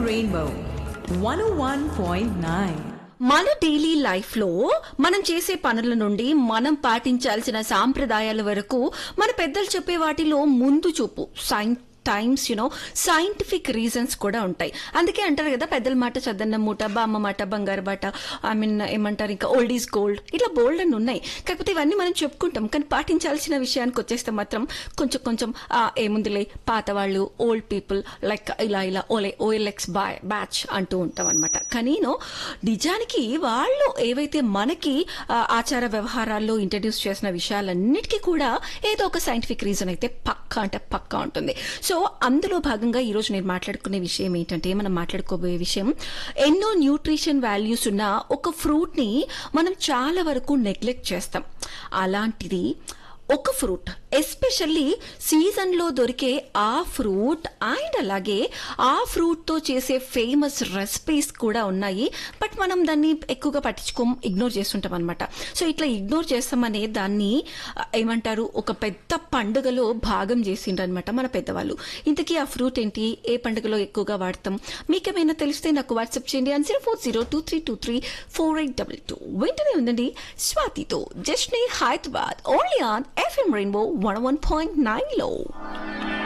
Rainbow 101.9. మన daily life లో మనం చేసే పనుల నుండి మనం పాటించాల్సిన సాంప్రదాయాల వరకు మన పెద్దలు చెప్పే వాటిలో ముందు చూపు sometimes you know scientific reasons కూడా ఉంటాయి అందుకే అంటారు కదా పెద్దల మాట చద్దన్న మూట బామ్మ మాట బంగారు బాట ఐ మీన్ ఏమంటారు ఇంకా ఓల్డ్ ఈజ్ గోల్డ్ ఇట్లా బోల్డ్ అని ఉన్నాయి కాకపోతే ఇవన్నీ మనం చెప్పుకుంటాం కానీ పాటించాల్సిన విషయానికి వచ్చేస్తే మాత్రం కొంచెం కొంచెం ఆ, ఏముందిలే పాత వాళ్ళు ఓల్డ్ పీపుల్ లైక్ ఇలా ఇలా ఓలే ఓఎల్ఎక్స్ బా బ్యాచ్ అంటూ ఉంటాం అనమాట కానీ నో నిజానికి వాళ్ళు ఏవైతే మనకి ఆ, ఆచార వ్యవహారాల్లో ఇంట్రడ్యూస్ చేసిన విషయాలన్నిటికీ కూడా ఏదో ఒక సైంటిఫిక్ రీజన్ అయితే పక్కా అంటే పక్కా ఉంటుంది సో అందులో భాగంగా ఈ రోజు నేను మాట్లాడుకునే విషయం ఏంటంటే మనం మాట్లాడుకోబోయే విషయం ఎన్నో న్యూట్రిషన్ వాల్యూస్ ఉన్న ఒక ఫ్రూట్ ని మనం చాలా వరకు నెగ్లెక్ట్ చేస్తాం అలాంటిది ఒక ఫ్రూట్ ఎస్పెషల్లీ సీజన్ లో దొరికే ఆ ఫ్రూట్ అండ్ అలాగే ఆ ఫ్రూట్ తో చేసే ఫేమస్ రెసిపీస్ కూడా ఉన్నాయి బట్ మనం దాన్ని ఎక్కువగా పట్టించుకోం ఇగ్నోర్ చేస్తుంటాం అనమాట సో ఇట్లా ఇగ్నోర్ చేస్తామనే దాన్ని ఆ, ఏమంటారు ఒక పెద్ద పండుగలో భాగం చేసిండ్రనమాట మన పెద్దవాళ్ళు ఇంతకీ ఆ ఫ్రూట్ ఏంటి ఏ పండుగలో ఎక్కువగా వాడతాం మీకేమైనా తెలిస్తే నాకు వాట్సాప్ చేయండి అని zero four zero two three two three four eight double two వెంటనే ఉందండి స్వాతితో జస్ట్ని Hyderabad only on FM rainbow one one point nine లో